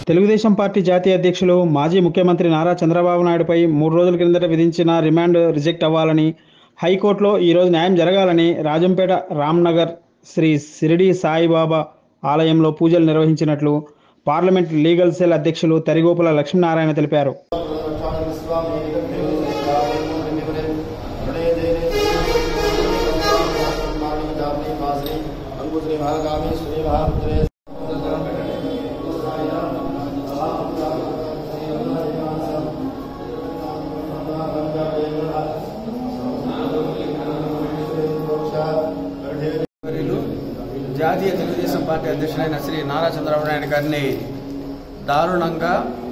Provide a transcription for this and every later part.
Telugu Desam party జాతీయ అధ్యక్షులు మాజీ ముఖ్యమంత్రి నారా చంద్రబాబు నాయుడుపై మూడు రోజుల కిందట విధించిన రిమాండ్ రిజెక్ట్ అవ్వాలని హైకోర్టులో ఈరోజు న్యాయం జరగాలని రాజంపేట రామ్నగర్ శ్రీ సిరిడి సాయిబాబా ఆలయంలో పూజలు నిర్వహించినట్లు పార్లమెంట్ లీగల్ సెల్ అధ్యక్షులు తరిగోపుల లక్ష్మీనారాయణ తెలిపారు వర్యులు జాతీయ తెలుగుదేశం పార్టీ అధ్యక్షుడైన శ్రీ నారా చంద్రబాబు నాయుడు గారిని దారుణంగా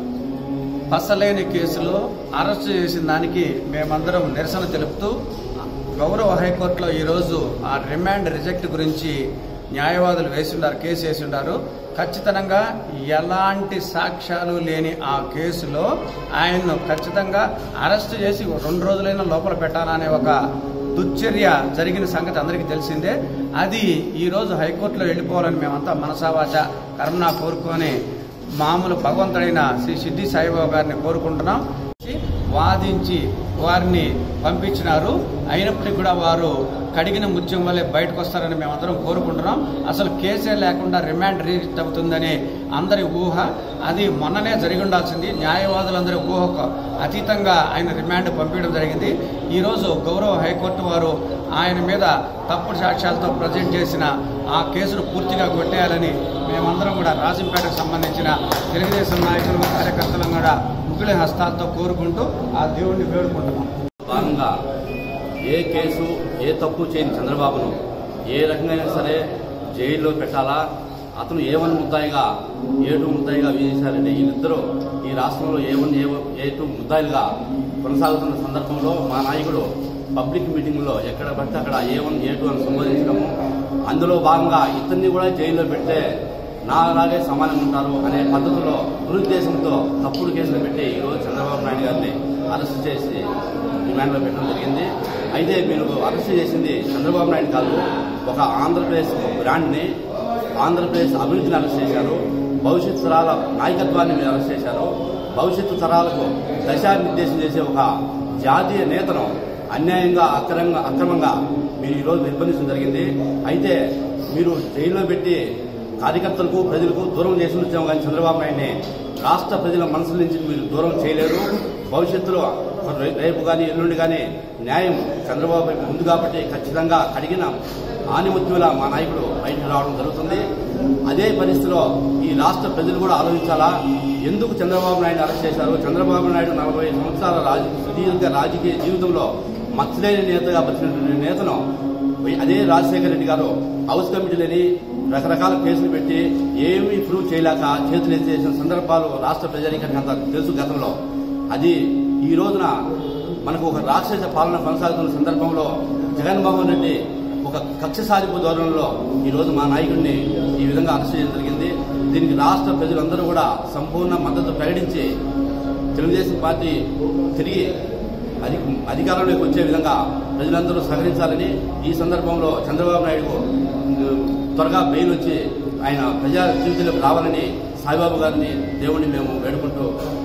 పసలేని కేసులో అరెస్టు చేసిన దానికి మేమందరం నిరసన తెలుపుతూ గౌరవ హైకోర్టులో ఈరోజు ఆ రిమాండ్ రిజెక్ట్ గురించి న్యాయవాదులు వేసిండారు కేసు వేసిండారు ఖచ్చితంగా ఎలాంటి సాక్ష్యాలు లేని ఆ కేసులో ఆయన్ను ఖచ్చితంగా అరెస్టు చేసి రెండు రోజులైనా లోపల పెట్టాలనే ఒక దుశ్చర్య జరిగిన సంగతి అందరికీ తెలిసిందే అది ఈ రోజు హైకోర్టులో వెళ్ళిపోవాలని మేమంతా మనసావాచ కర్మనా కోరుకొని మామూలు భగవంతుడైన శ్రీ సిద్ధి సాయిబాబా గారిని కోరుకుంటున్నాం వాదించి వారిని పంపించినారు అయినప్పటికీ కూడా వారు కడిగిన ముత్యం వల్లే బయటకు వస్తారని మేమందరం కోరుకుంటున్నాం అసలు కేసే లేకుండా రిమాండ్ రిజిస్ట్ అవుతుందని అందరి ఊహ అది మొన్ననే జరిగి ఉండాల్సింది న్యాయవాదులందరి ఊహకు అతీతంగా ఆయన రిమాండ్ పంపించడం జరిగింది ఈరోజు గౌరవ హైకోర్టు వారు ఆయన మీద తప్పుడు సాక్ష్యాలతో ప్రజెంట్ చేసిన ఆ కేసును పూర్తిగా కొట్టేయాలని మేమందరం కూడా రాజంపేటకు సంబంధించిన తెలుగుదేశం నాయకులు కార్యకర్తలను కూడా ముగ్గుల హస్తాలతో కోరుకుంటూ ఆ దేవుణ్ణి వేడుకుంటున్నాం భాగంగా ఏ కేసు ఏ తప్పు చేయని చంద్రబాబును ఏ రకంగా సరే జైల్లో పెట్టాలా అతను ఏ వన్ ముద్దాయిగా ఏ టూ ముద్దాయిగా విధించాలంటే వీళ్ళిద్దరూ ఈ రాష్ట్రంలో ఏ వన్ ఏ ఏ టూ ముద్దాయిలుగా కొనసాగుతున్న సందర్భంలో మా నాయకుడు పబ్లిక్ మీటింగ్లో ఎక్కడ పడితే అక్కడ ఏ వన్ ఏ టూ అని సంబోధించడము అందులో భాగంగా ఇతన్ని కూడా జైల్లో పెడితే నాలాగే సమానంగా ఉంటారు అనే పద్ధతిలో దురుద్దేశంతో తప్పుడు కేసులు పెట్టి ఈరోజు చంద్రబాబు నాయుడు గారిని అరెస్ట్ చేసి రిమాండ్లో పెట్టడం జరిగింది అయితే మీరు అరెస్ట్ చేసింది చంద్రబాబు నాయుడు కాదు ఒక ఆంధ్రప్రదేశ్ బ్రాండ్ని ఆంధ్రప్రదేశ్ అభివృద్ధిని అరెస్ట్ చేశారు భవిష్యత్ తరాల నాయకత్వాన్ని మీరు అరెస్ట్ చేశారు భవిష్యత్తు తరాలకు దశానిర్దేశం చేసే ఒక జాతీయ నేతను అన్యాయంగా అక్రమంగా అక్రమంగా మీరు ఈరోజు నిర్బంధించడం జరిగింది అయితే మీరు జైల్లో పెట్టి కార్యకర్తలకు ప్రజలకు దూరం చేసి వచ్చాము కానీ చంద్రబాబు నాయుడిని రాష్ట్ర ప్రజల మనసుల నుంచి మీరు దూరం చేయలేరు భవిష్యత్తులో రే- రేపు కానీ ఎల్లుండి కానీ న్యాయం చంద్రబాబు వైపు ఉంది కాబట్టి ఖచ్చితంగా కడిగిన ఆనిముత్యుల మా నాయకుడు బయటకు రావడం జరుగుతుంది అదే పరిస్థితిలో ఈ రాష్ట్ర ప్రజలు కూడా ఆలోచించాలా ఎందుకు చంద్రబాబు నాయుడు అరెస్ట్ చేశారు చంద్రబాబు నాయుడు నలభై సంవత్సరాల రాజ సుదీర్ఘ రాజకీయ జీవితంలో మచ్చలేని నేతగా బతికినటువంటి నేతను అదే రాజశేఖర రెడ్డి గారు హౌస్ కమిటీలని రకరకాల కేసులు పెట్టి ఏమీ ప్రూవ్ చేయలేక చేతులు ఎత్తేసిన సందర్భాలు రాష్ట్ర ప్రజానికి అంత తెలుసు గతంలో అది ఈ రోజున మనకు ఒక రాక్షస పాలన కొనసాగుతున్న సందర్భంలో జగన్మోహన్ రెడ్డి ఒక కక్ష సాధింపు ధోరణిలో ఈ రోజు మా నాయకుడిని ఈ విధంగా అరెస్ట్ చేయడం జరిగింది దీనికి రాష్ట్ర ప్రజలందరూ కూడా సంపూర్ణ మద్దతు ప్రకటించి తెలుగుదేశం పార్టీ తిరిగి అధి అధికారంలోకి వచ్చే విధంగా ప్రజలందరూ సహకరించాలని ఈ సందర్భంలో చంద్రబాబు నాయుడు త్వరగా బెయిల్ వచ్చి ఆయన ప్రజా జీవితంలోకి రావాలని సాయిబాబు గారిని దేవుణ్ణి మేము వేడుకుంటూ